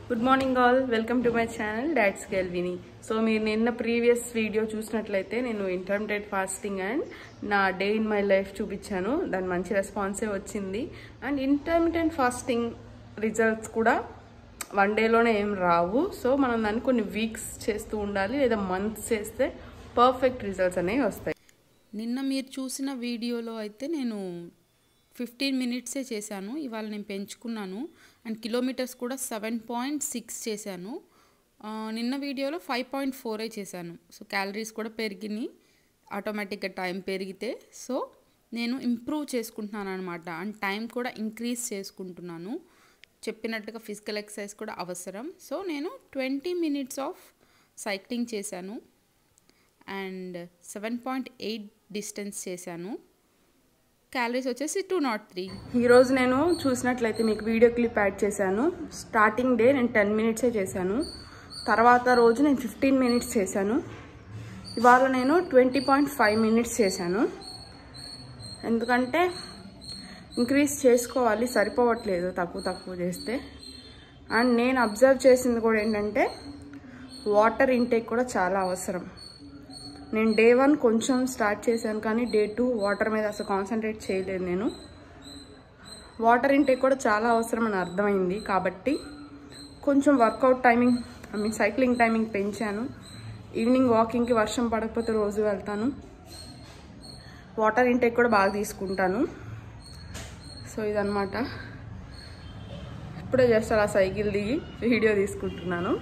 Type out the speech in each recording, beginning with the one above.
Good morning all welcome to my channel dots గెల్విని so మీరు నిన్న ప్రీవియస్ వీడియో చూసినట్లయితే నేను ఇంటర్మీడియట్ ఫాస్టింగ్ అండ్ నా డే ఇన్ మై లైఫ్ చూపించాను దాని మంచి రెస్పాన్సే వచ్చింది అండ్ ఇంటర్మీడియట్ ఫాస్టింగ్ రిజల్ట్స్ కూడా వన్ డేలోనే ఏం రావు సో మనం దాన్ని కొన్ని వీక్స్ చేస్తూ ఉండాలి లేదా మంత్స్ చేస్తే పర్ఫెక్ట్ రిజల్ట్స్ అనేవి వస్తాయి నిన్న మీరు చూసిన వీడియోలో అయితే నేను ఫిఫ్టీన్ మినిట్సే చేశాను ఇవాళ నేను పెంచుకున్నాను అండ్ కిలోమీటర్స్ కూడా సెవెన్ పాయింట్ సిక్స్ చేశాను ఆ, నిన్న వీడియోలో ఫైవ్ పాయింట్ ఫోరే చేశాను సో క్యాలరీస్ కూడా పెరిగినాయి ఆటోమేటిక్గా టైం పెరిగితే సో నేను ఇంప్రూవ్ చేసుకుంటున్నాను అనమాట అండ్ టైం కూడా ఇంక్రీజ్ చేసుకుంటున్నాను చెప్పినట్టుగా ఫిజికల్ ఎక్సర్సైజ్ కూడా అవసరం సో నేను ట్వంటీ మినిట్స్ ఆఫ్ సైక్లింగ్ చేశాను and seven point eight distance చేశాను క్యాలరీస్ వచ్చేసి టూ నాట్ త్రీ ఈరోజు నేను చూసినట్లయితే మీకు వీడియో క్లిప్ యాడ్ చేశాను స్టార్టింగ్ డే నేను టెన్ మినిట్సే చేశాను తర్వాత రోజు నేను ఫిఫ్టీన్ మినిట్స్ చేశాను ఇవాళ నేను ట్వంటీ పాయింట్ ఫైవ్ మినిట్స్ చేశాను ఎందుకంటే ఇంక్రీజ్ చేసుకోవాలి సరిపోవట్లేదు తక్కువ తక్కువ చేస్తే అండ్ నేను అబ్జర్వ్ చేసింది కూడా ఏంటంటే వాటర్ ఇంటేక్ కూడా చాలా అవసరం నేను డే వన్ కొంచెం స్టార్ట్ చేశాను కానీ డే టూ వాటర్ మీద అసలు కాన్సన్ట్రేట్ చేయలేదు నేను వాటర్ ఇంటేక్ కూడా చాలా అవసరం అని అర్థమైంది కాబట్టి కొంచెం workout timing I mean cycling timing పెంచాను ఈవినింగ్ వాకింగ్కి వర్షం పడకపోతే రోజు వెళ్తాను వాటర్ ఇంటేక్ కూడా బాగా తీసుకుంటాను సో ఇదనమాట ఇప్పుడే జస్ట్ అలా సైకిల్ దిగి వీడియో తీసుకుంటున్నాను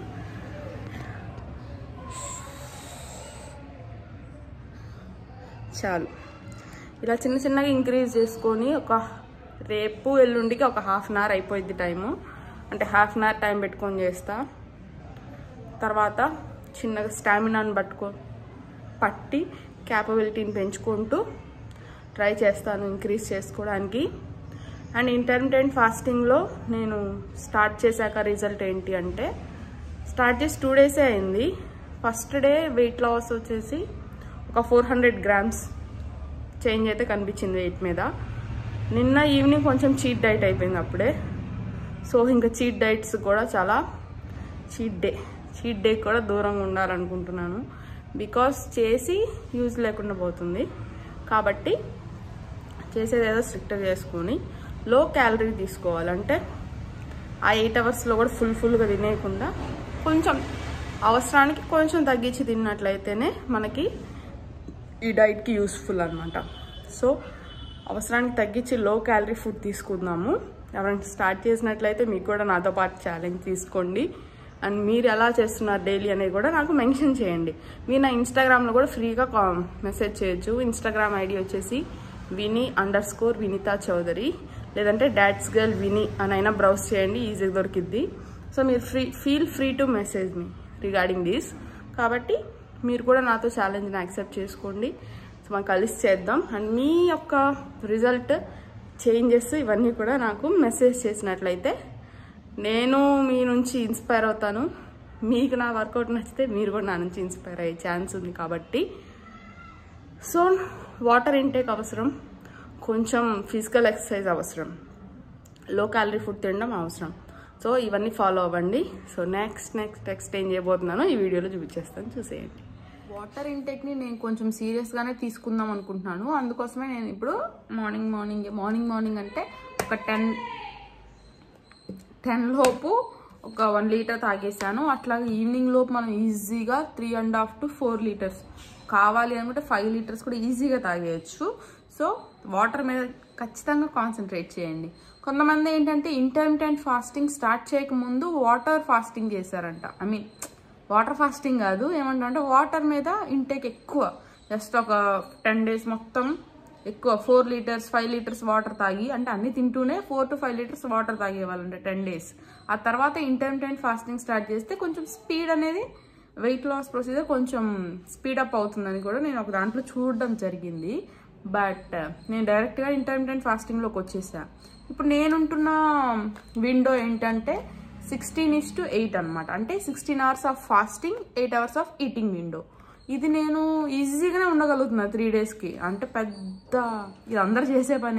చాలు ఇలా చిన్న చిన్నగా ఇంక్రీజ్ చేసుకొని ఒక రేపు ఎల్లుండికి ఒక హాఫ్ అన్ అవర్ అయిపోయింది టైము అంటే హాఫ్ అన్ అవర్ టైం పెట్టుకొని చేస్తా తర్వాత చిన్నగా స్టామినాను పట్టుకో పట్టి క్యాపబిలిటీని పెంచుకుంటూ ట్రై చేస్తాను ఇంక్రీజ్ చేసుకోవడానికి అండ్ ఇంటర్మీడియట్ ఫాస్టింగ్లో నేను స్టార్ట్ చేశాక రిజల్ట్ ఏంటి అంటే స్టార్ట్ చేసి టూ డేసే అయింది ఫస్ట్ డే వెయిట్ లాస్ వచ్చేసి ఒక ఫోర్ హండ్రెడ్ గ్రామ్స్ చేంజ్ అయితే కనిపించింది వెయిట్ మీద నిన్న ఈవినింగ్ కొంచెం చీట్ డైట్ అయిపోయింది అప్పుడే సో ఇంకా చీట్ డైట్స్ కూడా చాలా చీట్ డే చీట్ డే కూడా దూరంగా ఉండాలనుకుంటున్నాను బికాస్ చేసి యూజ్ లేకుండా పోతుంది కాబట్టి చేసేది ఏదో స్ట్రిక్ట్గా చేసుకొని లో క్యాలరీ తీసుకోవాలంటే ఆ ఎయిట్ అవర్స్లో కూడా ఫుల్ ఫుల్గా తినేయకుండా కొంచెం అవసరానికి కొంచెం తగ్గించి తిన్నట్లయితేనే మనకి ఈ డైట్కి యూస్ఫుల్ అనమాట సో అవసరానికి తగ్గించి లో క్యాలరీ ఫుడ్ తీసుకుందాము ఎవరైనా స్టార్ట్ చేసినట్లయితే మీకు కూడా నాతో పాటు ఛాలెంజ్ తీసుకోండి అండ్ మీరు ఎలా చేస్తున్నారు డైలీ అనేది కూడా నాకు మెన్షన్ చేయండి మీరు నా ఇన్స్టాగ్రామ్లో కూడా ఫ్రీగా మెసేజ్ చేయొచ్చు ఇన్స్టాగ్రామ్ ఐడి వచ్చేసి విని అండర్ స్కోర్ వినితా చౌదరి లేదంటే డాట్స్ గర్ల్ విని అని అయినా బ్రౌజ్ చేయండి ఈజీగా దొరికిద్ది సో మీరు free feel free to message me regarding this కాబట్టి మీరు కూడా నాతో ఛాలెంజ్ని యాక్సెప్ట్ చేసుకోండి సో మనం కలిసి చేద్దాం అండ్ మీ యొక్క రిజల్ట్ చేంజెస్ ఇవన్నీ కూడా నాకు మెసేజ్ చేసినట్లయితే నేను మీ నుంచి ఇన్స్పైర్ అవుతాను మీకు నా వర్కౌట్ నచ్చితే మీరు కూడా నా నుంచి ఇన్స్పైర్ అయ్యే ఛాన్స్ ఉంది కాబట్టి సో వాటర్ ఇంటేక్ అవసరం కొంచెం ఫిజికల్ ఎక్సర్సైజ్ అవసరం లో క్యాలరీ ఫుడ్ తినడం అవసరం సో ఇవన్నీ ఫాలో అవ్వండి సో నెక్స్ట్ నెక్స్ట్ నెక్స్ట్ ఏం చేయబోతున్నానో ఈ వీడియోలో చూపించేస్తాను చూసేయండి వాటర్ ఇంటేక్ని నేను కొంచెం సీరియస్గానే తీసుకుందాం అనుకుంటున్నాను అందుకోసమే నేను ఇప్పుడు మార్నింగ్ మార్నింగ్ మార్నింగ్ మార్నింగ్ అంటే ఒక టెన్ టెన్ లోపు ఒక వన్ లీటర్ తాగేసాను అట్లాగే ఈవినింగ్ లోపు మనం ఈజీగా three and half to four litres కావాలి అనుకుంటే ఫైవ్ లీటర్స్ కూడా ఈజీగా తాగేయచ్చు సో వాటర్ మీద ఖచ్చితంగా కాన్సన్ట్రేట్ చేయండి కొంతమంది ఏంటంటే ఇంటర్మీడియట్ ఫాస్టింగ్ స్టార్ట్ చేయకముందు వాటర్ ఫాస్టింగ్ చేశారంట ఐ మీన్ వాటర్ ఫాస్టింగ్ కాదు ఏమంటే వాటర్ మీద ఇంటేక్ ఎక్కువ జస్ట్ ఒక టెన్ డేస్ మొత్తం ఎక్కువ four litres five litres water తాగి అంటే అన్ని తింటూనే four to five litres water తాగేవాళ్ళంట టెన్ డేస్ ఆ తర్వాత ఇంటర్మీడియట్ ఫాస్టింగ్ స్టార్ట్ చేస్తే కొంచెం స్పీడ్ అనేది వెయిట్ లాస్ ప్రొసీజర్ కొంచెం స్పీడప్ అవుతుందని కూడా నేను ఒక దాంట్లో చూడడం జరిగింది బట్ నేను డైరెక్ట్గా ఇంటర్మీడియట్ ఫాస్టింగ్లోకి వచ్చేసా ఇప్పుడు నేనుంటున్న విండో ఏంటంటే సిక్స్టీన్ ఇస్ టు ఎయిట్ అనమాట అంటే sixteen hours of fasting eight hours of eating window ఇది నేను ఈజీగానే ఉండగలుగుతున్నా త్రీ డేస్కి అంటే పెద్ద ఇది అందరు చేసే పని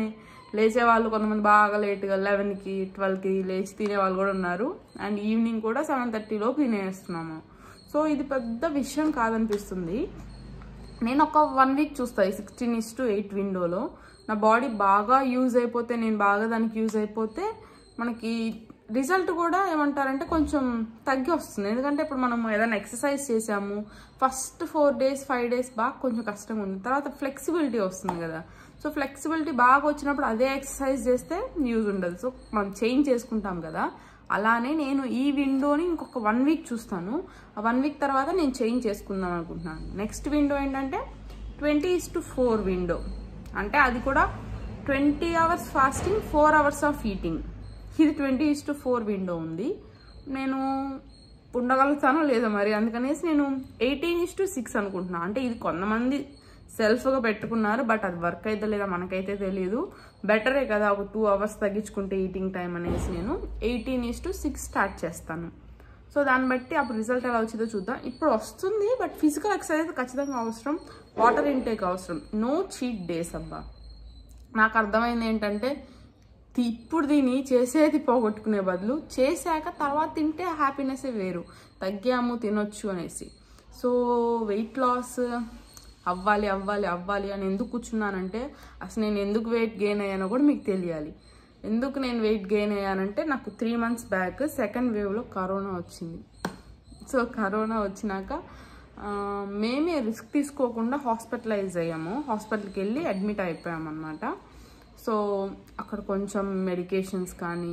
లేచే వాళ్ళు కొంతమంది బాగా లేట్గా లెవెన్కి ట్వెల్వ్కి లేచి తినే వాళ్ళు కూడా ఉన్నారు అండ్ ఈవినింగ్ కూడా సెవెన్ థర్టీలోపు తినేస్తున్నాము సో ఇది పెద్ద విషయం కాదనిపిస్తుంది నేను ఒక వన్ వీక్ చూస్తాను సిక్స్టీన్ ఇస్ టు ఎయిట్ విండోలో నా బాడీ బాగా యూజ్ అయిపోతే నేను బాగా దానికి యూజ్ అయిపోతే మనకి రిజల్ట్ కూడా ఏమంటారంటే కొంచెం తగ్గి వస్తుంది ఎందుకంటే ఇప్పుడు మనం ఏదైనా ఎక్సర్సైజ్ చేసాము first four days five days బాగా కొంచెం కష్టంగా ఉంది తర్వాత ఫ్లెక్సిబిలిటీ వస్తుంది కదా సో ఫ్లెక్సిబిలిటీ బాగా వచ్చినప్పుడు అదే ఎక్సర్సైజ్ చేస్తే యూజ్ ఉండదు సో మనం చేంజ్ చేసుకుంటాం కదా అలానే నేను ఈ విండోని ఇంకొక వన్ వీక్ చూస్తాను ఆ వన్ వీక్ తర్వాత నేను చేంజ్ చేసుకుందాం అనుకుంటున్నాను నెక్స్ట్ విండో ఏంటంటే twenty is to four window అంటే అది కూడా twenty hours fasting four hours of eating ఇది twenty is to four window ఉంది నేను ఉండగలుగుతానో లేదో మరి అందుకనేసి నేను ఎయిటీన్ ఇస్ టు సిక్స్ అనుకుంటున్నాను అంటే ఇది కొంతమంది సెల్ఫ్గా పెట్టుకున్నారు బట్ అది వర్క్ అయితే లేదా మనకైతే తెలియదు బెటరే కదా ఒక టూ అవర్స్ తగ్గించుకుంటే ఈటింగ్ టైం అనేసి నేను eighteen is to six start చేస్తాను సో దాన్ని బట్టి అప్పుడు రిజల్ట్ ఎలా వచ్చిందో చూద్దాం ఇప్పుడు వస్తుంది బట్ ఫిజికల్ ఎక్సర్సైజ్ ఖచ్చితంగా అవసరం వాటర్ ఇంటేక్ అవసరం నో చీట్ డేస్ అబ్బా నాకు అర్థమైంది ఏంటంటే తి- ఇప్పుడు దీన్ని చేసేది పోగొట్టుకునే బదులు చేశాక తర్వాత తింటే హ్యాపీనెస్ వేరు తగ్గాము తినొచ్చు అనేసి సో వెయిట్ లాస్ అవ్వాలి అవ్వాలి అవ్వాలి అని ఎందుకు కూర్చున్నానంటే అసలు నేను ఎందుకు వెయిట్ గెయిన్ అయ్యానో కూడా మీకు తెలియాలి ఎందుకు నేను వెయిట్ గెయిన్ అయ్యానంటే నాకు త్రీ మంత్స్ బ్యాక్ సెకండ్ వేవ్లో కరోనా వచ్చింది సో కరోనా వచ్చినాక ఆ, మేమే రిస్క్ తీసుకోకుండా హాస్పిటలైజ్ అయ్యాము హాస్పిటల్కి వెళ్ళి అడ్మిట్ అయిపోయాం అనమాట సో అక్కడ కొంచెం మెడికేషన్స్ కానీ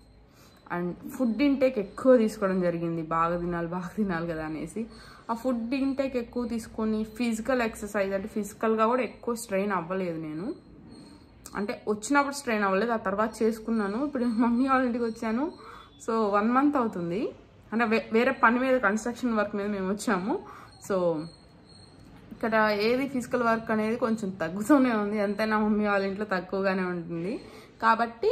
అండ్ ఫుడ్ ఇంటేక్ ఎక్కువ తీసుకోవడం జరిగింది బాగా తినాలి బాగా తినాలి కదా అనేసి ఆ ఫుడ్ ఇంటేక్ ఎక్కువ తీసుకొని ఫిజికల్ ఎక్సర్సైజ్ అంటే ఫిజికల్గా కూడా ఎక్కువ స్ట్రెయిన్ అవ్వలేదు నేను అంటే వచ్చినప్పుడు స్ట్రెయిన్ అవ్వలేదు ఆ తర్వాత చేసుకున్నాను ఇప్పుడు మమ్మీ వాళ్ళ ఇంటికి వచ్చాను సో వన్ మంత్ అవుతుంది అంటే వే- వేరే పని మీద కన్స్ట్రక్షన్ వర్క్ మీద మేము వచ్చాము సో ఇక్కడ ఏది ఫిజికల్ వర్క్ అనేది కొంచెం తగ్గుతూనే ఉంది ఎంతైనా మమ్మీ వాళ్ళ ఇంట్లో తక్కువగానే ఉంటుంది కాబట్టి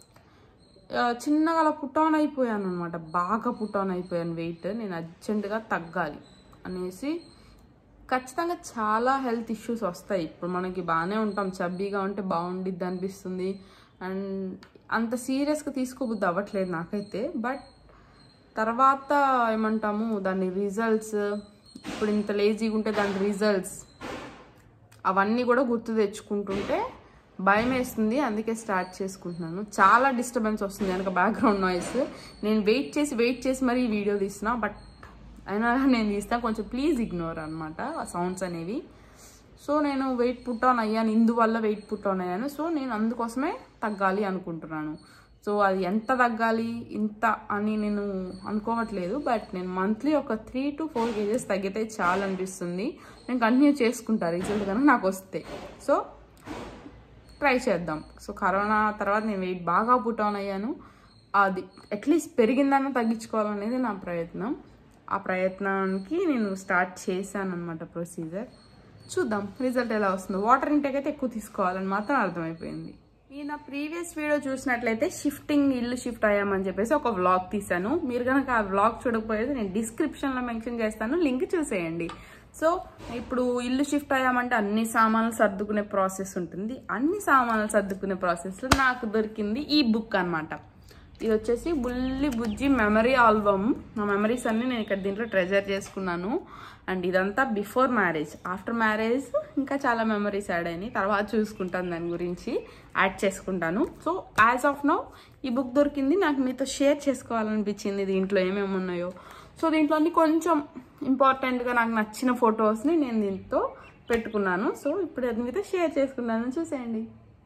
ఆ, చిన్నగా అలా పుట్ ఆన్ అయిపోయాను అనమాట బాగా పుట్ ఆన్ అయిపోయాను వెయిట్ నేను అర్జెంటుగా తగ్గాలి అనేసి ఖచ్చితంగా చాలా హెల్త్ ఇష్యూస్ వస్తాయి ఇప్పుడు మనకి బాగానే ఉంటాం చబ్బీగా ఉంటే బాగుండిద్ది అనిపిస్తుంది అండ్ అంత సీరియస్గా తీసుకోబుద్ది అవ్వట్లేదు నాకైతే బట్ తర్వాత ఏమంటాము దాని రిజల్ట్స్ ఇప్పుడు ఇంత లేజీగా ఉంటే దాని రిజల్ట్స్ అవన్నీ కూడా గుర్తు తెచ్చుకుంటుంటే భయం వేస్తుంది అందుకే స్టార్ట్ చేసుకుంటున్నాను చాలా డిస్టర్బెన్స్ వస్తుంది వెనక బ్యాక్గ్రౌండ్ నాయిస్ నేను వెయిట్ చేసి వెయిట్ చేసి మరీ ఈ వీడియో తీస్తున్నా బట్ అయినా నేను తీస్తా కొంచెం ప్లీజ్ ఇగ్నోర్ అనమాట ఆ సౌండ్స్ అనేవి సో నేను వెయిట్ పుట్ ఆన్ అయ్యాను ఇందువల్ల వెయిట్ పుట్ ఆన్ అయ్యాను సో నేను అందుకోసమే తగ్గాలి అనుకుంటున్నాను సో అది ఎంత తగ్గాలి ఇంత అని నేను అనుకోవట్లేదు బట్ నేను మంత్లీ ఒక త్రీ టు ఫోర్ కేజెస్ తగ్గితే చాలా అనిపిస్తుంది నేను కంటిన్యూ చేసుకుంటా రిజల్ట్ కనుక నాకు వస్తే సో ట్రై చేద్దాం సో కరోనా తర్వాత నేను వెయిట్ బాగా పుట్ ఆన్ అయ్యాను అది అట్లీస్ట్ పెరిగిందన్న తగ్గించుకోవాలనేది నా ప్రయత్నం ఆ ప్రయత్నానికి నేను స్టార్ట్ చేశాను అనమాట ప్రొసీజర్ చూద్దాం రిజల్ట్ ఎలా వస్తుందో వాటర్ ఇంటేక్ అయితే ఎక్కువ తీసుకోవాలని మాత్రం అర్థమైపోయింది ఈ నా ప్రీవియస్ వీడియో చూసినట్లయితే షిఫ్టింగ్ ఇల్లు షిఫ్ట్ అయ్యామని చెప్పేసి ఒక వ్లాగ్ తీశాను మీరు కనుక ఆ వ్లాగ్ చూడకపోయేది నేను డిస్క్రిప్షన్లో మెన్షన్ చేస్తాను లింక్ చూసేయండి సో ఇప్పుడు ఇల్లు షిఫ్ట్ అయ్యామంటే అన్ని సామాన్లు సర్దుకునే ప్రాసెస్ ఉంటుంది అన్ని సామాన్లు సర్దుకునే ప్రాసెస్లో నాకు దొరికింది ఈ బుక్ అన్నమాట ఇది వచ్చేసి బుల్లి బుజ్జి మెమరీ ఆల్బమ్ నా మెమరీస్ అన్ని నేను ఇక్కడ దీంట్లో ట్రెజర్ చేసుకున్నాను అండ్ ఇదంతా బిఫోర్ మ్యారేజ్ ఆఫ్టర్ మ్యారేజ్ ఇంకా చాలా మెమరీస్ యాడ్ అయినాయి తర్వాత చూసుకుంటాను దాని గురించి యాడ్ చేసుకుంటాను సో యాజ్ ఆఫ్ నౌ ఈ బుక్ దొరికింది నాకు మీతో షేర్ చేసుకోవాలనిపించింది దీంట్లో ఏమేమి ఉన్నాయో సో దీంట్లో అన్ని కొంచెం ఇంపార్టెంట్గా నాకు నచ్చిన ఫొటోస్ని నేను దీంతో పెట్టుకున్నాను సో ఇప్పుడు అది మీతో షేర్ చేసుకున్నాను చూసేయండి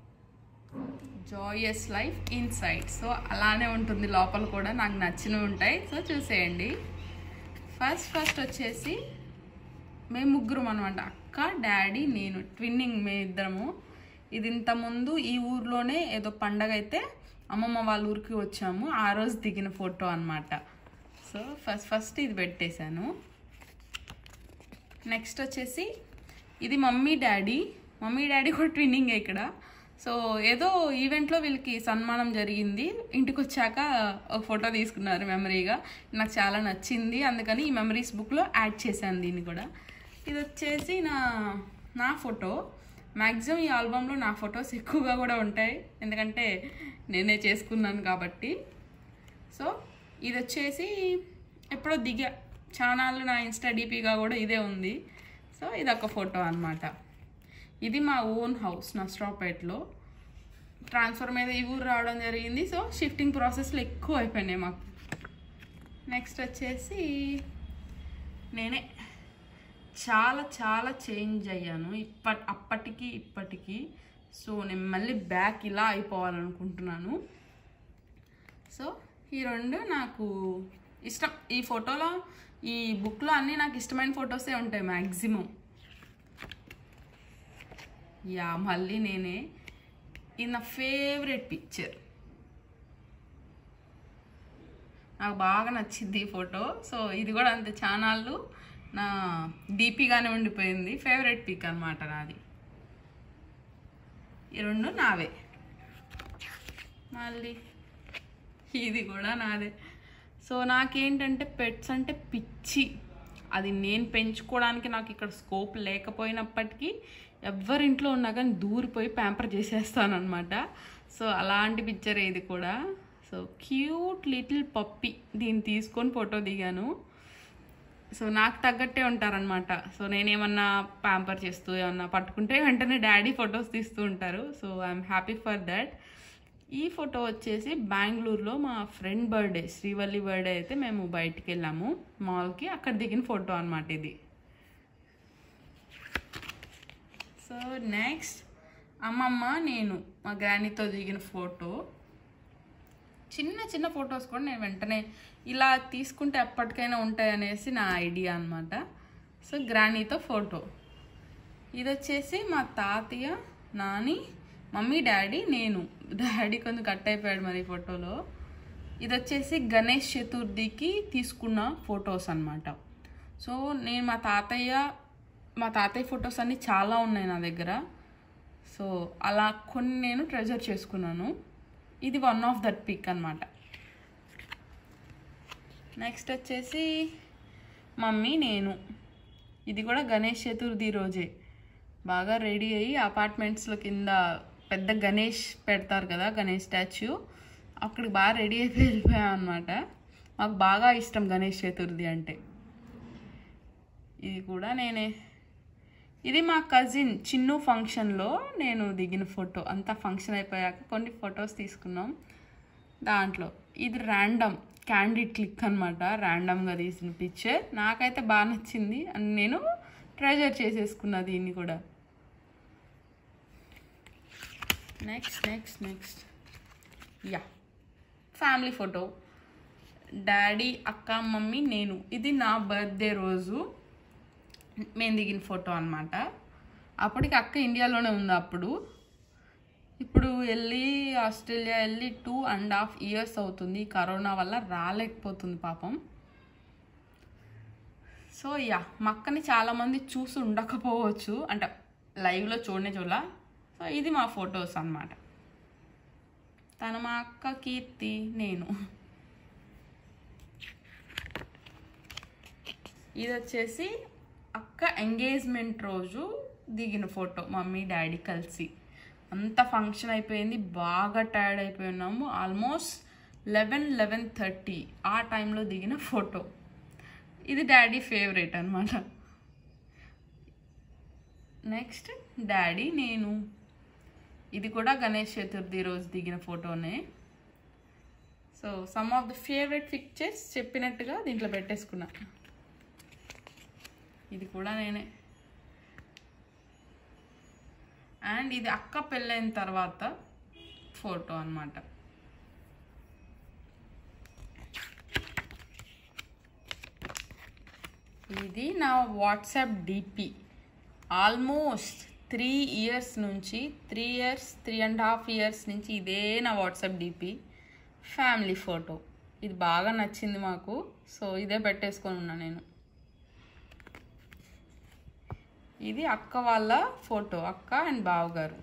జాయస్ లైఫ్ ఇన్సైడ్ సో అలానే ఉంటుంది లోపల కూడా నాకు నచ్చినవి ఉంటాయి సో చూసేయండి ఫస్ట్ ఫస్ట్ వచ్చేసి మేము ముగ్గురం అనమాట అక్క డాడీ నేను ట్విన్నింగ్ మేము ఇద్దరము ఇది ఇంతకుముందు ఈ ఊర్లోనే ఏదో పండగ అయితే అమ్మమ్మ వాళ్ళ ఊరికి వచ్చాము ఆ రోజు దిగిన ఫోటో అన్నమాట సో ఫస్ట్ ఫస్ట్ ఇది పెట్టేశాను నెక్స్ట్ వచ్చేసి ఇది మమ్మీ డాడీ మమ్మీ డాడీ కూడా ట్విన్నింగ్ ఇక్కడ సో ఏదో ఈవెంట్లో వీళ్ళకి సన్మానం జరిగింది ఇంటికి వచ్చాక ఒక ఫోటో తీసుకున్నారు మెమరీగా నాకు చాలా నచ్చింది అందుకని ఈ మెమరీస్ బుక్లో యాడ్ చేశాను దీన్ని కూడా ఇది వచ్చేసి నా నా ఫోటో మ్యాక్సిమం ఈ ఆల్బంలో నా ఫొటోస్ ఎక్కువగా కూడా ఉంటాయి ఎందుకంటే నేనే చేసుకున్నాను కాబట్టి సో ఇది వచ్చేసి ఎప్పుడో దిగా ఛానల్ నా ఇన్స్టా డీపీగా కూడా ఇదే ఉంది సో ఇది ఒక ఫోటో అన్నమాట ఇది మా ఓన్ హౌస్ నస్ట్రాపేట్లో ట్రాన్స్ఫర్ మీద ఈ ఊరు రావడం జరిగింది సో షిఫ్టింగ్ ప్రాసెస్లు ఎక్కువ అయిపోయినాయి మాకు నెక్స్ట్ వచ్చేసి నేనే చాలా చాలా చేంజ్ అయ్యాను ఇప్పటి అప్పటికి ఇప్పటికి సో నేను మళ్ళీ బ్యాక్ ఇలా అయిపోవాలనుకుంటున్నాను సో ఈ రెండు నాకు ఇష్టం ఈ ఫోటోలో ఈ బుక్లో అన్నీ నాకు ఇష్టమైన ఫొటోసే ఉంటాయి మ్యాక్సిమం యా మళ్ళీ నేనే ఇది నా ఫేవరెట్ పిక్చర్ నాకు బాగా నచ్చింది ఈ ఫోటో సో ఇది కూడా అంతే ఛానళ్ళు నా డీపీగానే ఉండిపోయింది ఫేవరెట్ పిక్ అనమాట నాది ఈ రెండు నావే మళ్ళీ ఇది కూడా నాదే సో నాకేంటంటే పెట్స్ అంటే పిచ్చి అది నేను పెంచుకోవడానికి నాకు ఇక్కడ స్కోప్ లేకపోయినప్పటికీ ఎవరింట్లో ఉన్నా కానీ దూరిపోయి ప్యాంపర్ చేసేస్తానమాట సో అలాంటి పిక్చర్ ఇది కూడా సో క్యూట్ లిటిల్ పప్పి దీన్ని తీసుకొని ఫోటో దిగాను సో నాకు తగ్గట్టే ఉంటారనమాట సో నేనేమన్నా ప్యాంపర్ చేస్తూ ఏమన్నా పట్టుకుంటే వెంటనే డాడీ ఫొటోస్ తీస్తూ ఉంటారు so I'm happy for that ఈ ఫోటో వచ్చేసి బెంగళూరులో మా ఫ్రెండ్ బర్త్డే శ్రీవల్లి బర్త్డే అయితే మేము బయటికి వెళ్ళాము మాల్కి అక్కడ దిగిన ఫోటో అనమాట ఇది సో నెక్స్ట్ అమ్మమ్మ నేను మా గ్రానీతో దిగిన ఫోటో చిన్న చిన్న ఫొటోస్ కూడా నేను వెంటనే ఇలా తీసుకుంటే ఎప్పటికైనా ఉంటాయి అనేసి నా ఐడియా అనమాట సో గ్రానీతో ఫోటో ఇది వచ్చేసి మా తాతయ్య నాని మమ్మీ డాడీ నేను డాడీ కొంచెం కట్ అయిపోయాడు మరి ఈ ఫోటోలో ఇది వచ్చేసి గణేష్ చతుర్థికి తీసుకున్న ఫొటోస్ అనమాట సో నేను మా తాతయ్య మా తాతయ్య ఫొటోస్ అన్నీ చాలా ఉన్నాయి నా దగ్గర సో అలా కొన్ని నేను ట్రెజర్ చేసుకున్నాను ఇది వన్ ఆఫ్ దట్ పిక్ అనమాట నెక్స్ట్ వచ్చేసి మమ్మీ నేను ఇది కూడా గణేష్ చతుర్థి రోజే బాగా రెడీ అయ్యి అపార్ట్మెంట్స్లో కింద పెద్ద గణేష్ పెడతారు కదా గణేష్ స్టాచ్యూ అక్కడికి బాగా రెడీ అయిపోయి వెళ్ళిపోయాం అనమాట మాకు బాగా ఇష్టం గణేష్ చతుర్థి అంటే ఇది కూడా నేనే ఇది మా కజిన్ చిన్ను ఫంక్షన్లో నేను దిగిన ఫోటో అంతా ఫంక్షన్ అయిపోయాక కొన్ని ఫొటోస్ తీసుకున్నాం దాంట్లో ఇది ర్యాండమ్ క్యాండిడ్ క్లిక్ అనమాట ర్యాండమ్గా తీసిన పిక్చర్ నాకైతే బాగా నచ్చింది అని నేను ట్రెజర్ చేసేసుకున్నా దీన్ని కూడా next next next yeah family photo daddy అక్క మమ్మీ నేను ఇది నా బర్త్డే రోజు మేము దిగిన ఫోటో అనమాట అప్పటికి అక్క ఇండియాలోనే ఉంది అప్పుడు ఇప్పుడు వెళ్ళి ఆస్ట్రేలియా వెళ్ళి టూ అండ్ హాఫ్ ఇయర్స్ అవుతుంది కరోనా వల్ల రాలేకపోతుంది పాపం సో యా మా అక్కని చాలామంది చూసి ఉండకపోవచ్చు అంటే లైవ్లో చూడనే చూడాల సో ఇది మా ఫొటోస్ అన్నమాట తను మా అక్క కీర్తి నేను ఇది వచ్చేసి అక్క ఎంగేజ్మెంట్ రోజు దిగిన ఫోటో మమ్మీ డాడీ కలిసి అంత ఫంక్షన్ అయిపోయింది బాగా టైర్డ్ అయిపోయి ఉన్నాము ఆల్మోస్ట్ లెవెన్ లెవెన్ థర్టీ ఆ టైంలో దిగిన ఫోటో ఇది డాడీ ఫేవరెట్ అనమాట నెక్స్ట్ డాడీ నేను ఇది కూడా గణేష్ చతుర్థి రోజు దిగిన ఫోటోనే so some of the favourite pictures చెప్పినట్టుగా దీంట్లో పెట్టేసుకున్నా ఇది కూడా నేనే అండ్ ఇది అక్క పెళ్ళైన తర్వాత ఫోటో అన్నమాట ఇది నా WhatsApp DP almost three years నుంచి three years three and half years నుంచి ఇదే నా వాట్సాప్ డిపి ఫ్యామిలీ ఫోటో ఇది బాగా నచ్చింది మాకు సో ఇదే పెట్టేసుకొని ఉన్నా నేను ఇది అక్క వాళ్ళ ఫోటో అక్క అండ్ బావగారు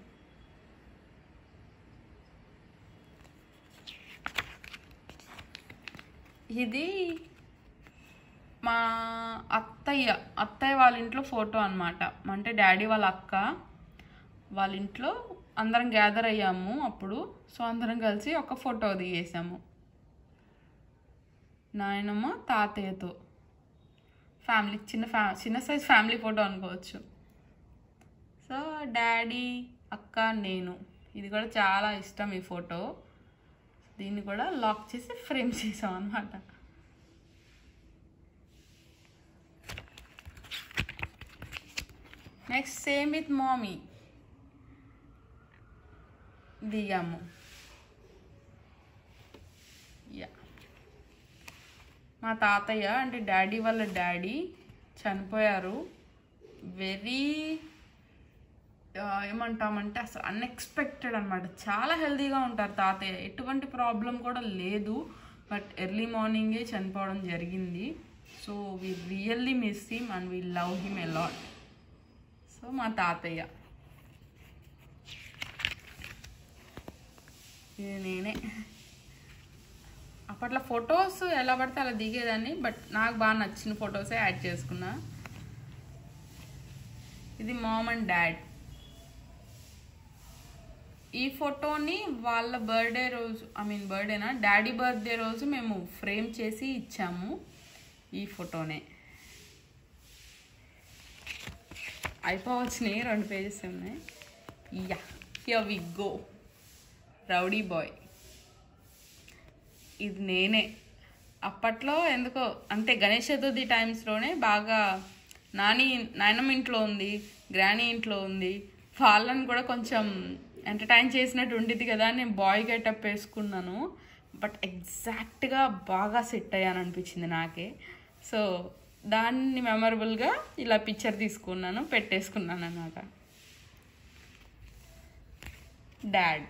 ఇది మా అత్తయ్య అత్తయ్య వాళ్ళ ఇంట్లో ఫోటో అనమాట అంటే డాడీ వాళ్ళ అక్క వాళ్ళ ఇంట్లో అందరం గ్యాదర్ అయ్యాము అప్పుడు సో అందరం కలిసి ఒక ఫోటో దిగేసాము నాయనమ్మ తాతయ్యతో ఫ్యామిలీ చిన్న ఫ్యా చిన్న సైజ్ ఫ్యామిలీ ఫోటో అనుకోవచ్చు సో డాడీ అక్క నేను ఇది కూడా చాలా ఇష్టం ఈ ఫోటో దీన్ని కూడా లాక్ చేసి ఫ్రేమ్ చేసాం అనమాట నెక్స్ట్ సేమ్ విత్ మామీ దిగాము యా మా తాతయ్య అంటే డాడీ వాళ్ళ డాడీ చనిపోయారు వెరీ ఏమంటామంటే అసలు అన్ఎక్స్పెక్టెడ్ అనమాట చాలా హెల్తీగా ఉంటారు తాతయ్య ఎటువంటి ప్రాబ్లం కూడా లేదు బట్ ఎర్లీ మార్నింగే చనిపోవడం జరిగింది so we really miss him and we love him a lot so మా తాతయ్య ఇది నేనే అప్పట్లో ఫొటోస్ ఎలా పడితే అలా దిగేదాన్ని బట్ నాకు బాగా నచ్చిన ఫొటోసే యాడ్ చేసుకున్నా ఇది మామ్ అండ్ డాడ్ ఈ ఫోటోని వాళ్ళ బర్త్డే రోజు ఐ మీన్ బర్త్డేనా డాడీ బర్త్డే రోజు మేము ఫ్రేమ్ చేసి ఇచ్చాము ఈ ఫోటోనే అయిపోవచ్చినాయి రెండు పేజెస్ ఉన్నాయి yeah here we go rowdy boy ఇది నేనే అప్పట్లో ఎందుకో అంటే గణేష్ చతుర్థి టైమ్స్లోనే బాగా నాని నాయనమ్మ ఇంట్లో ఉంది గ్రానీ ఇంట్లో ఉంది వాళ్ళని కూడా కొంచెం ఎంటర్టైన్ చేసినట్టు ఉండేది కదా అని నేను బాయ్ గెటప్ వేసుకున్నాను బట్ ఎగ్జాక్ట్గా బాగా సెట్ అయ్యాను అనిపించింది నాకే సో దాన్ని మెమరబుల్గా ఇలా పిక్చర్ తీసుకున్నాను పెట్టేసుకున్నాను అన్నమాట డాడ్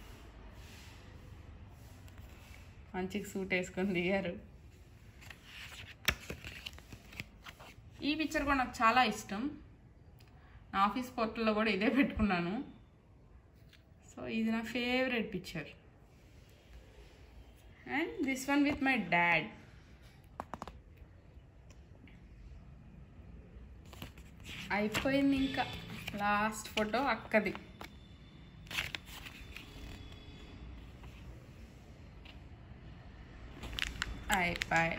మంచిగా సూట్ వేసుకొని దిగారు ఈ పిక్చర్ కూడా నాకు చాలా ఇష్టం నా ఆఫీస్ పోర్టల్లో కూడా ఇదే పెట్టుకున్నాను సో ఇది నా favourite picture and this one with my dad అయిపోయింది ఇంకా లాస్ట్ ఫోటో అక్కది అయిపోయి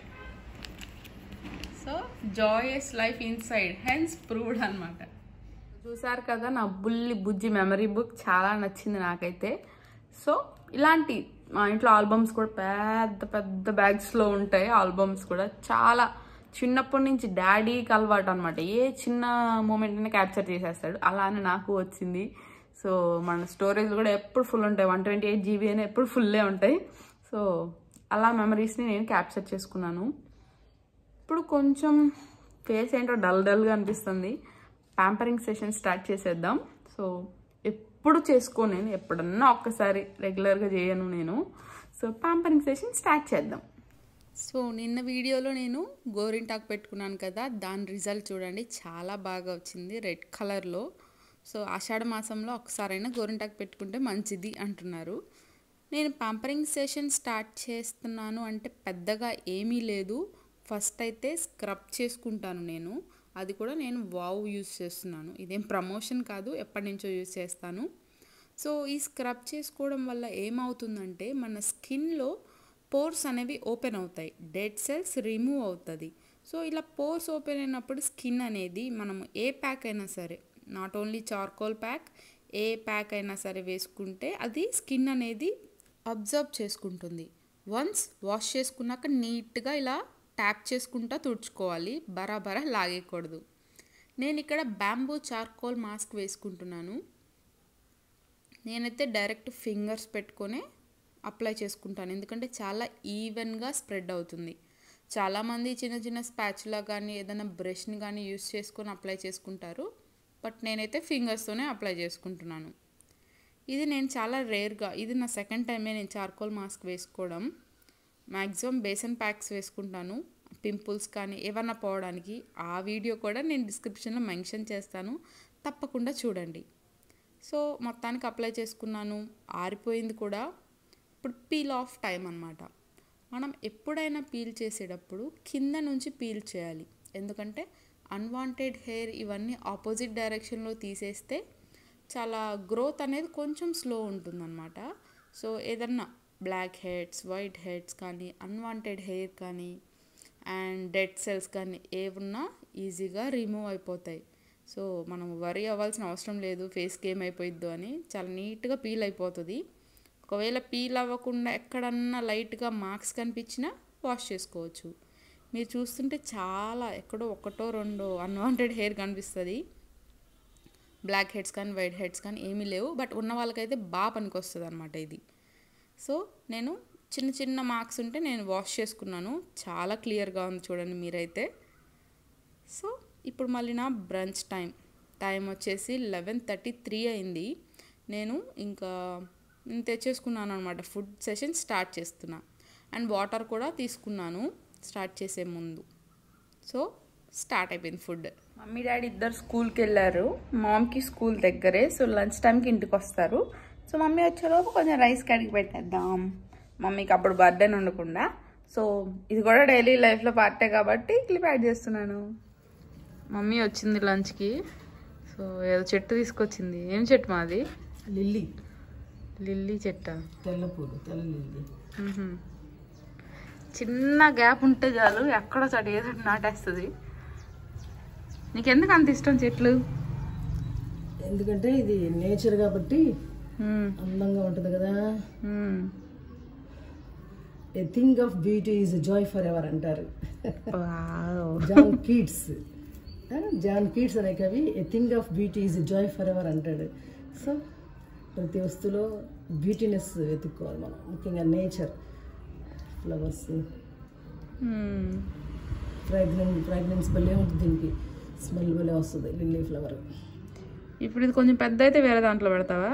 so joyous life inside hence proved అనమాట చూసారు కదా నా బుల్లి బుజ్జి మెమరీ బుక్ చాలా నచ్చింది నాకైతే సో ఇలాంటి మా ఇంట్లో ఆల్బమ్స్ కూడా పెద్ద పెద్ద బ్యాగ్స్లో ఉంటాయి ఆల్బమ్స్ కూడా చాలా చిన్నప్పటి నుంచి డాడీకి అలవాటు అనమాట ఏ చిన్న మూమెంట్ని క్యాప్చర్ చేసేస్తాడు అలానే నాకు వచ్చింది సో మన స్టోరేజ్ కూడా ఎప్పుడు ఫుల్ ఉంటాయి వన్ ట్వంటీ ఎయిట్ జీబీ అని ఎప్పుడు ఫుల్లే ఉంటాయి సో అలా మెమరీస్ని నేను క్యాప్చర్ చేసుకున్నాను ఇప్పుడు కొంచెం ఫేస్ ఏంటో డల్ డల్గా అనిపిస్తుంది ప్యాంపరింగ్ సెషన్ స్టార్ట్ చేసేద్దాం సో ఎప్పుడు చేసుకోను నేను ఎప్పుడన్నా ఒక్కసారి రెగ్యులర్గా చేయను నేను సో ప్యాంపరింగ్ సెషన్ స్టార్ట్ చేద్దాం సో నిన్న వీడియోలో నేను గోరింటాకు పెట్టుకున్నాను కదా దాని రిజల్ట్ చూడండి చాలా బాగా వచ్చింది రెడ్ కలర్లో సో ఆషాఢ మాసంలో ఒకసారైనా గోరింటాకు పెట్టుకుంటే మంచిది అంటున్నారు నేను పాంపరింగ్ సెషన్ స్టార్ట్ చేస్తున్నాను అంటే పెద్దగా ఏమీ లేదు ఫస్ట్ అయితే స్క్రబ్ చేసుకుంటాను నేను అది కూడా నేను వావ్ యూస్ చేస్తున్నాను ఇదేం ప్రమోషన్ కాదు ఎప్పటి నుంచో యూస్ చేస్తాను సో ఈ స్క్రబ్ చేసుకోవడం వల్ల ఏమవుతుందంటే మన స్కిన్లో పోర్స్ అనేవి ఓపెన్ అవుతాయి డెడ్ సెల్స్ రిమూవ్ అవుతుంది సో ఇలా పోర్స్ ఓపెన్ అయినప్పుడు స్కిన్ అనేది మనం ఏ ప్యాక్ అయినా సరే నాట్ ఓన్లీ చార్కోల్ ప్యాక్ ఏ ప్యాక్ అయినా సరే వేసుకుంటే అది స్కిన్ అనేది అబ్జర్వ్ చేసుకుంటుంది వన్స్ వాష్ చేసుకున్నాక నీట్గా ఇలా ట్యాప్ చేసుకుంటా తుడుచుకోవాలి బరాబరా లాగేయకూడదు నేను ఇక్కడ బ్యాంబూ చార్కోల్ మాస్క్ వేసుకుంటున్నాను నేనైతే డైరెక్ట్ ఫింగర్స్ పెట్టుకొని అప్లై చేసుకుంటాను ఎందుకంటే చాలా ఈవెన్గా స్ప్రెడ్ అవుతుంది చాలామంది చిన్న చిన్న స్పాచ్లా కానీ ఏదైనా బ్రష్ని కానీ యూస్ చేసుకొని అప్లై చేసుకుంటారు బట్ నేనైతే ఫింగర్స్తోనే అప్లై చేసుకుంటున్నాను ఇది నేను చాలా రేర్గా ఇది నా సెకండ్ టైమే నేను చార్కోల్ మాస్క్ వేసుకోవడం మ్యాక్సిమం బేసన్ ప్యాక్స్ వేసుకుంటాను పింపుల్స్ కానీ ఏమన్నా పోవడానికి ఆ వీడియో కూడా నేను డిస్క్రిప్షన్లో మెన్షన్ చేస్తాను తప్పకుండా చూడండి సో మొత్తానికి అప్లై చేసుకున్నాను ఆరిపోయింది కూడా ఇప్పుడు పీల్ ఆఫ్ టైం అనమాట మనం ఎప్పుడైనా పీల్ చేసేటప్పుడు కింద నుంచి పీల్ చేయాలి ఎందుకంటే అన్వాంటెడ్ హెయిర్ ఇవన్నీ ఆపోజిట్ డైరెక్షన్లో తీసేస్తే చాలా గ్రోత్ అనేది కొంచెం స్లో ఉంటుందన్నమాట సో ఏదన్నా బ్లాక్ హెడ్స్ వైట్ హెడ్స్ కానీ అన్వాంటెడ్ హెయిర్ కానీ అండ్ డెడ్ సెల్స్ కానీ ఏమున్నా ఈజీగా రిమూవ్ అయిపోతాయి సో మనం వరి అవ్వాల్సిన అవసరం లేదు ఫేస్కి ఏమైపోయిద్దో అని చాలా నీట్గా పీల్ అయిపోతుంది ఒకవేళ పీల్ అవ్వకుండా ఎక్కడన్నా లైట్గా మార్క్స్ కనిపించినా వాష్ చేసుకోవచ్చు మీరు చూస్తుంటే చాలా ఎక్కడో ఒకటో రెండో అన్వాంటెడ్ హెయిర్ కనిపిస్తుంది బ్లాక్ హెడ్స్ కానీ వైట్ హెడ్స్ కానీ ఏమీ లేవు బట్ ఉన్న వాళ్ళకైతే బాగా పనికొస్తుంది అనమాట ఇది సో నేను చిన్న చిన్న మార్క్స్ ఉంటే నేను వాష్ చేసుకున్నాను చాలా క్లియర్గా ఉంది చూడండి మీరైతే సో ఇప్పుడు మళ్ళీ నా బ్రంచ్ టైం టైం వచ్చేసి లెవెన్ థర్టీ త్రీ అయింది నేను ఇంకా నేను తెచ్చేసుకున్నాను అనమాట ఫుడ్ సెషన్ స్టార్ట్ చేస్తున్నా అండ్ వాటర్ కూడా తీసుకున్నాను స్టార్ట్ చేసే ముందు సో స్టార్ట్ అయిపోయింది ఫుడ్ మమ్మీ డాడీ ఇద్దరు స్కూల్కి వెళ్ళారు మామ్కి స్కూల్ దగ్గరే సో లంచ్ టైంకి ఇంటికి వస్తారు సో మమ్మీ వచ్చేలోపు కొంచెం రైస్ కడిగి పెట్టేద్దాం మమ్మీకి అప్పుడు బర్త్డే ఉండకుండా సో ఇది కూడా డైలీ లైఫ్లో పార్టే కాబట్టి క్లిప్ యాడ్ చేస్తున్నాను మమ్మీ వచ్చింది లంచ్కి సో ఏదో చెట్టు తీసుకొచ్చింది ఏం చెట్టు మాది లిల్లీ లిల్లీ చెట్ట తెల్ల పూలు తెల్ల లిల్లీ చిన్న గ్యాప్ ఉంటే చాలు ఎక్కడో చోట ఏదో ఒకటి నాటేస్తుంది నీకెందుకు అంత ఇష్టం చెట్లు ఎందుకంటే ఇది నేచర్ కాబట్టి మ్మ్. అందంగా ఉంటుంది కదా మ్మ్. A thing of beauty is joy forever అంటారు wow. John Keats John Keats అనే కవి a thing of beauty is joy forever అంటాడు సో ప్రతి వస్తువులో బ్యూటీనెస్ వెతుక్కోవాలి మనం ముఖ్యంగా nature flowers hmm. Fragrance fragrance భలే ఉంటుంది దీనికి స్మెల్ భలే వస్తుంది లిల్లీ ఫ్లవర్ ఇప్పుడు ఇది కొంచెం పెద్ద అయితే వేరే దాంట్లో పెడతావా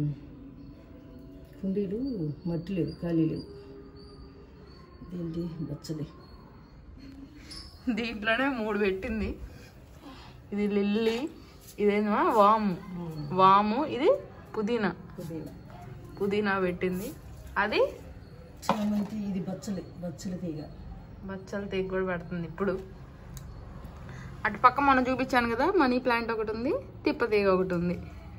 కుండీలు మట్టి లేదు ఖాళీ లేవు ఇదేంటి బచ్చలి దీంట్లోనే మూడు పెట్టింది ఇది లిల్లీ ఇదేమో వాము వాము ఇది పుదీనా పుదీనా పుదీనా పెట్టింది అది చామంతి ఇది బచ్చలి బచ్చలి తీగ బచ్చల తీగ కూడా పెడుతుంది ఇప్పుడు అటు పక్క మనం చూపించాను కదా మనీ ప్లాంట్ ఒకటి ఉంది తిప్ప తీగ ఒకటి ఉంది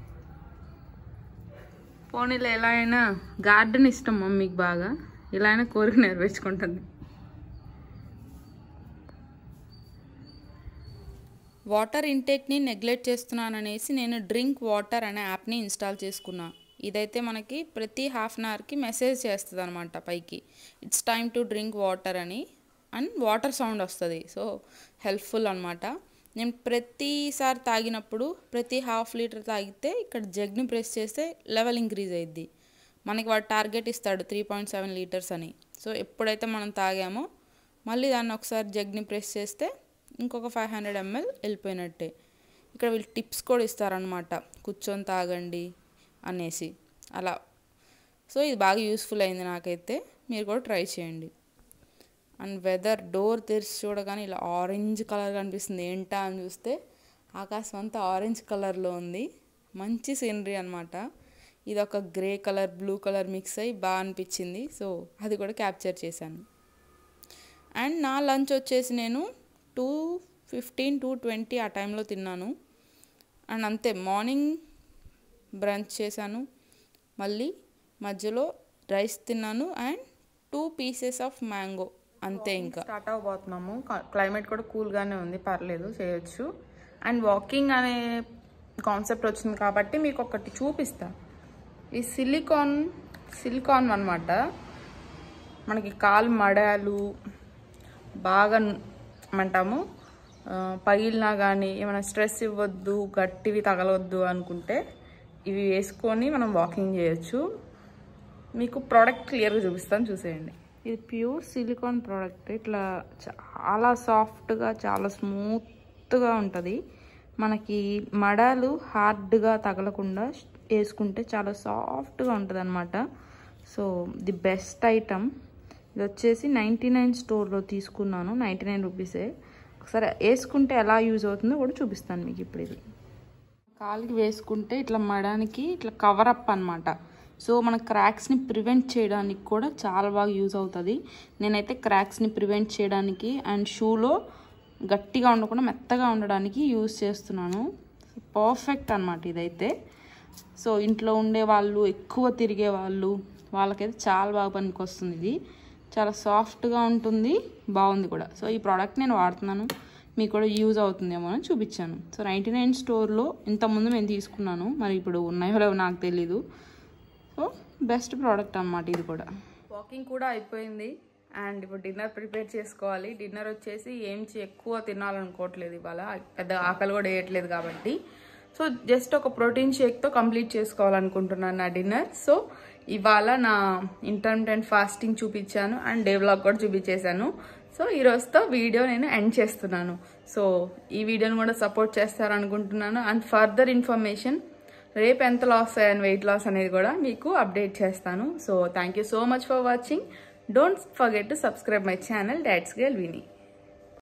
పోనీలో ఎలా అయినా గార్డెన్ ఇష్టం మమ్మీకి బాగా ఇలా అయినా కోరిక నెరవేర్చుకుంటుంది వాటర్ ఇంటేక్ని నెగ్లెక్ట్ చేస్తున్నాననేసి నేను డ్రింక్ వాటర్ అనే యాప్ని ఇన్స్టాల్ చేసుకున్నా ఇదైతే మనకి ప్రతి హాఫ్ అన్ అవర్కి మెసేజ్ చేస్తుంది అనమాట పైకి it's time to drink water అని అండ్ వాటర్ సౌండ్ వస్తుంది సో హెల్ప్ఫుల్ అనమాట నేను ప్రతిసారి తాగినప్పుడు ప్రతి హాఫ్ లీటర్ తాగితే ఇక్కడ జగ్ని ప్రెస్ చేస్తే లెవెల్ ఇంక్రీజ్ అయ్యిద్ది మనకి వాడు టార్గెట్ ఇస్తాడు త్రీ పాయింట్ సెవెన్ లీటర్స్ అని సో ఎప్పుడైతే మనం తాగామో మళ్ళీ దాన్ని ఒకసారి జగ్ని ప్రెస్ చేస్తే ఇంకొక ఫైవ్ హండ్రెడ్ ఎంఎల్ వెళ్ళిపోయినట్టే ఇక్కడ వీళ్ళు టిప్స్ కూడా ఇస్తారనమాట కూర్చొని తాగండి అనేసి అలా సో ఇది బాగా యూస్ఫుల్ అయింది నాకైతే మీరు కూడా ట్రై చేయండి అండ్ వెదర్ డోర్ తెరిచి చూడగానే ఇలా ఆరెంజ్ కలర్ కనిపిస్తుంది ఏంటా అని చూస్తే ఆకాశం అంతా ఆరెంజ్ కలర్లో ఉంది మంచి సీనరీ అనమాట ఇది ఒక grey colour blue colour mix అయ్యి బాగా అనిపించింది సో అది కూడా క్యాప్చర్ చేశాను అండ్ నా లంచ్ వచ్చేసి నేను టూ ఫిఫ్టీన్ టూ ట్వంటీ ఆ టైంలో తిన్నాను అండ్ అంతే మార్నింగ్ బ్రంచ్ చేశాను మళ్ళీ మధ్యలో రైస్ తిన్నాను and two pieces of mango అంతే ఇంకా స్టార్ట్ అవబోతున్నాము క్లైమేట్ కూడా కూల్గానే ఉంది పర్లేదు చేయొచ్చు అండ్ వాకింగ్ అనే కాన్సెప్ట్ వచ్చింది కాబట్టి మీకు ఒకటి చూపిస్తా ఈ సిలికాన్ సిలికాన్ అనమాట మనకి కాలు మడాలు బాగా ఏమంటాము ఆ, పగిలినా కానీ ఏమైనా స్ట్రెస్ ఇవ్వద్దు గట్టివి తగలవద్దు అనుకుంటే ఇవి వేసుకొని మనం వాకింగ్ చేయొచ్చు మీకు ప్రోడక్ట్ క్లియర్గా చూపిస్తాను చూసేయండి ఇది ప్యూర్ సిలికాన్ ప్రోడక్ట్ ఇట్లా చాలా సాఫ్ట్గా చాలా స్మూత్గా ఉంటుంది మనకి మడాలు హార్డ్గా తగలకుండా వేసుకుంటే చాలా సాఫ్ట్గా ఉంటుంది అనమాట సో ది బెస్ట్ ఐటమ్ ఇది వచ్చేసి నైంటీ నైన్ స్టోర్లో తీసుకున్నాను నైంటీ నైన్ రూపీసే ఒకసారి వేసుకుంటే ఎలా యూజ్ అవుతుందో కూడా చూపిస్తాను మీకు ఇప్పుడు ఇది కాలికి వేసుకుంటే ఇట్లా మడానికి ఇట్లా కవర్ అప్ అనమాట సో మన క్రాక్స్ని ప్రివెంట్ చేయడానికి కూడా చాలా బాగా యూజ్ అవుతుంది నేనైతే క్రాక్స్ని ప్రివెంట్ చేయడానికి అండ్ షూలో గట్టిగా ఉండకుండా మెత్తగా ఉండడానికి యూజ్ చేస్తున్నాను పర్ఫెక్ట్ అనమాట ఇదైతే సో ఇంట్లో ఉండే వాళ్ళు ఎక్కువ తిరిగే వాళ్ళు వాళ్ళకైతే చాలా బాగా పనికి వస్తుంది ఇది చాలా సాఫ్ట్గా ఉంటుంది బాగుంది కూడా సో ఈ ప్రోడక్ట్ నేను వాడుతున్నాను మీకు కూడా యూజ్ అవుతుందేమో అని చూపించాను సో నైంటీ నైన్ స్టోర్లో ఇంతకుముందు నేను తీసుకున్నాను మరి ఇప్పుడు ఉన్నాయో లేవో నాకు తెలీదు సో బెస్ట్ ప్రోడక్ట్ అన్నమాట ఇది కూడా వాకింగ్ కూడా అయిపోయింది అండ్ ఇప్పుడు డిన్నర్ ప్రిపేర్ చేసుకోవాలి డిన్నర్ వచ్చేసి ఏం చే- ఎక్కువ తినాలనుకోవట్లేదు ఇవాళ పెద్ద ఆకలి కూడా వేయట్లేదు కాబట్టి సో జస్ట్ ఒక ప్రోటీన్ షేక్తో కంప్లీట్ చేసుకోవాలనుకుంటున్నాను నా డిన్నర్ సో ఇవాళ నా ఇంటర్మీడియట్ ఫాస్టింగ్ చూపించాను అండ్ డే వ్లాగ్ కూడా చూపించేశాను సో ఈ రోజుతో వీడియో నేను ఎండ్ చేస్తున్నాను సో ఈ వీడియోని కూడా సపోర్ట్ చేస్తారనుకుంటున్నాను అండ్ ఫర్దర్ ఇన్ఫర్మేషన్ రేపు ఎంత లాస్ అయ్యాను వెయిట్ లాస్ అనేది కూడా మీకు అప్డేట్ చేస్తాను so thank you so much for watching don't forget to subscribe my channel dots girl వినీ